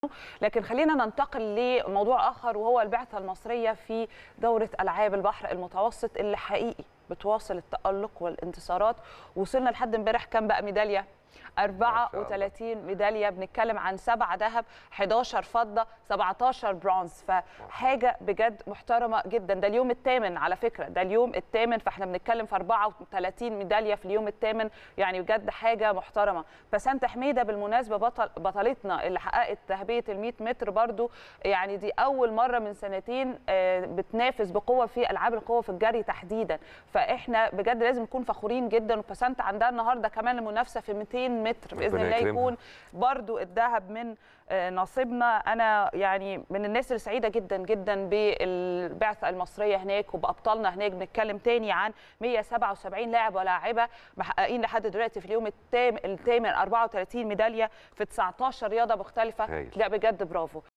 لكن خلينا ننتقل لموضوع اخر وهو البعثه المصريه في دوره العاب البحر المتوسط اللي حقيقي بتواصل التالق والانتصارات وصلنا لحد امبارح كام بقى ميداليه 34 ميداليه بنتكلم عن سبعه ذهب 11 فضه 17 برونز فحاجه بجد محترمه جدا ده اليوم الثامن على فكره ده اليوم الثامن فاحنا بنتكلم في 34 ميداليه في اليوم الثامن يعني بجد حاجه محترمه بسنت حميده بالمناسبه بطل بطلتنا اللي حققت ذهبيه ال 100 متر برضو يعني دي اول مره من سنتين بتنافس بقوه في العاب القوه في الجري تحديدا فاحنا بجد لازم نكون فخورين جدا وبسنت عندها النهارده كمان المنافسه في 200 متر باذن الله يكون برضو الذهب من نصيبنا انا يعني من الناس اللي سعيده جدا جدا بالبعثه المصريه هناك وبابطالنا هناك بنتكلم تاني عن 177 لاعب ولاعبه محققين لحد دلوقتي في اليوم الثامن 34 ميداليه في 19 رياضه مختلفه لا بجد برافو